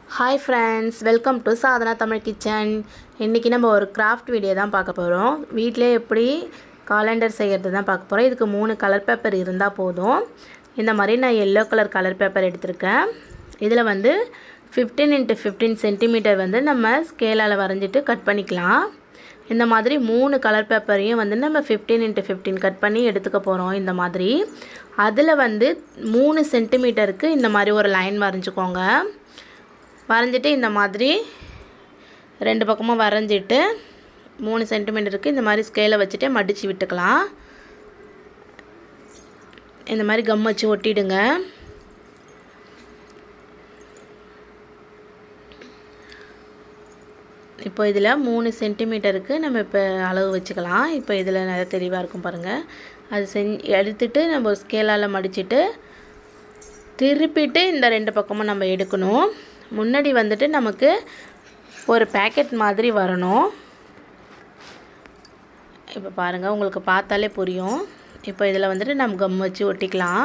hi friends welcome to Sadhana Tamil kitchen இன்றைக்கி நம்ம ஒரு கிராஃப்ட் வீடியோ தான் பார்க்க போகிறோம் வீட்டிலே எப்படி காலண்டர் செய்கிறது தான் பார்க்க போகிறோம் இதுக்கு மூணு கலர் பேப்பர் இருந்தால் போதும் இந்த மாதிரி நான் எல்லோ கலர் கலர் பேப்பர் எடுத்திருக்கேன் இதில் வந்து ஃபிஃப்டீன் இன்ட்டு ஃபிஃப்டீன் சென்டிமீட்டர் வந்து நம்ம ஸ்கேலால் வரைஞ்சிட்டு கட் பண்ணிக்கலாம் இந்த மாதிரி மூணு கலர் பேப்பரையும் வந்து நம்ம ஃபிஃப்டீன் இன்ட்டு ஃபிஃப்டீன் கட் பண்ணி எடுத்துக்க போகிறோம் இந்த மாதிரி அதில் வந்து மூணு சென்டிமீட்டருக்கு இந்த மாதிரி ஒரு லைன் வரைஞ்சிக்கோங்க வரைஞ்சிட்டு இந்த மாதிரி ரெண்டு பக்கமும் வரைஞ்சிட்டு மூணு சென்டிமீட்டருக்கு இந்த மாதிரி ஸ்கேலை வச்சுட்டு மடித்து விட்டுக்கலாம் இந்த மாதிரி கம் வச்சு ஒட்டிடுங்க இப்போ இதில் மூணு சென்டிமீட்டருக்கு நம்ம இப்போ அளவு வச்சுக்கலாம் இப்போ இதில் நிறைய தெளிவாக இருக்கும் பாருங்கள் அது செஞ்சு எடுத்துட்டு நம்ம ஸ்கேலால் மடிச்சுட்டு திருப்பிட்டு இந்த ரெண்டு பக்கமும் நம்ம எடுக்கணும் முன்னாடி வந்துட்டு நமக்கு ஒரு பேக்கெட் மாதிரி வரணும் இப்போ பாருங்கள் உங்களுக்கு பார்த்தாலே புரியும் இப்போ இதில் வந்துட்டு நம்ம கம் வச்சு ஒட்டிக்கலாம்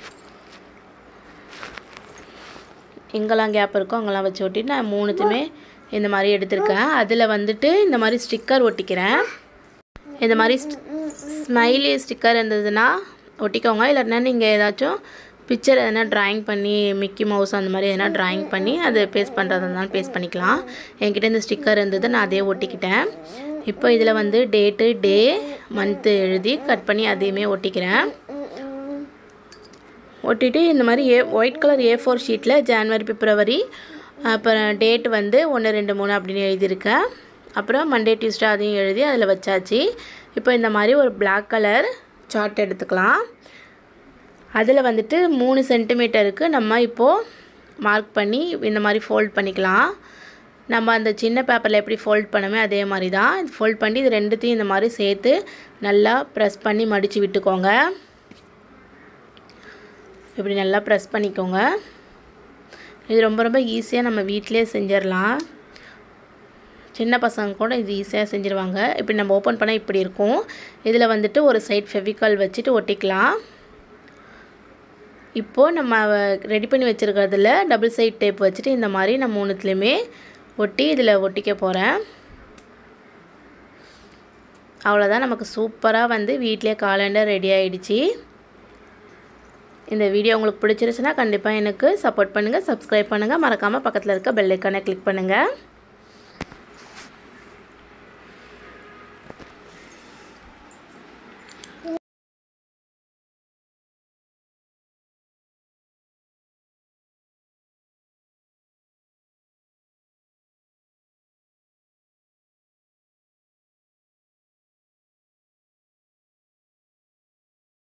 எங்கெல்லாம் கேப் இருக்கோ அங்கெல்லாம் வச்சு ஒட்டிட்டு நான் மூணுத்துமே இந்த மாதிரி எடுத்திருக்கேன் அதில் வந்துட்டு இந்த மாதிரி ஸ்டிக்கர் ஒட்டிக்கிறேன் இந்த மாதிரி ஸ்மைலி ஸ்டிக்கர் இருந்ததுன்னா ஒட்டிக்கோங்க இல்லைன்னா நீங்கள் ஏதாச்சும் பிக்சர் எதனா ட்ராயிங் பண்ணி மிக்கி மவுஸ் அந்த மாதிரி எதனா ட்ராயிங் பண்ணி அது பேஸ்ட் பண்ணுறதா இருந்தாலும் பேஸ்ட் பண்ணிக்கலாம் என்கிட்ட இந்த ஸ்டிக்கர் இருந்தது நான் அதே ஒட்டிக்கிட்டேன் இப்போ இதில் வந்து டேட்டு டே மந்த்து எழுதி கட் பண்ணி அதையுமே ஒட்டிக்கிறேன் ஒட்டிட்டு இந்த மாதிரி a white colour A four ஷீட்டில் ஜான்வரி பிப்ரவரி அப்புறம் டேட் வந்து ஒன்று ரெண்டு மூணு அப்படின்னு எழுதியிருக்கேன் அப்புறம் மண்டே டியூஸ்டே அதையும் எழுதி அதில் வச்சாச்சு இப்போ இந்த மாதிரி ஒரு பிளாக் கலர் சார்ட் எடுத்துக்கலாம் அதில் வந்துட்டு மூணு சென்டிமீட்டருக்கு நம்ம இப்போது மார்க் பண்ணி இந்த மாதிரி ஃபோல்ட் பண்ணிக்கலாம் நம்ம அந்த சின்ன பேப்பரில் எப்படி ஃபோல்ட் பண்ணமே அதே மாதிரி தான் ஃபோல்ட் பண்ணி இது ரெண்டுத்தையும் இந்த மாதிரி சேர்த்து நல்லா ப்ரெஸ் பண்ணி மடித்து விட்டுக்கோங்க இப்படி நல்லா ப்ரெஸ் பண்ணிக்கோங்க இது ரொம்ப ரொம்ப ஈஸியாக நம்ம வீட்டிலே செஞ்சிடலாம் சின்ன பசங்க கூட இது ஈஸியாக செஞ்சுருவாங்க இப்படி நம்ம ஓப்பன் பண்ணால் இப்படி இருக்கும் இதில் வந்துட்டு ஒரு சைட் ஃபெவிகால் வச்சுட்டு ஒட்டிக்கலாம் இப்போது நம்ம ரெடி பண்ணி வச்சுருக்கிறதுல டபுள் சைட் டேப் வச்சுட்டு இந்த மாதிரி நான் மூணுத்துலேயுமே ஒட்டி இதில் ஒட்டிக்க போகிறேன் அவ்வளோதான் நமக்கு சூப்பராக வந்து வீட்டிலே காலண்டர் ரெடி ஆகிடுச்சு இந்த வீடியோ உங்களுக்கு பிடிச்சிருச்சுன்னா கண்டிப்பாக எனக்கு சப்போர்ட் பண்ணுங்கள் சப்ஸ்கிரைப் பண்ணுங்கள் மறக்காமல் பக்கத்தில் இருக்க பெல் ஐக்கானை கிளிக் பண்ணுங்கள்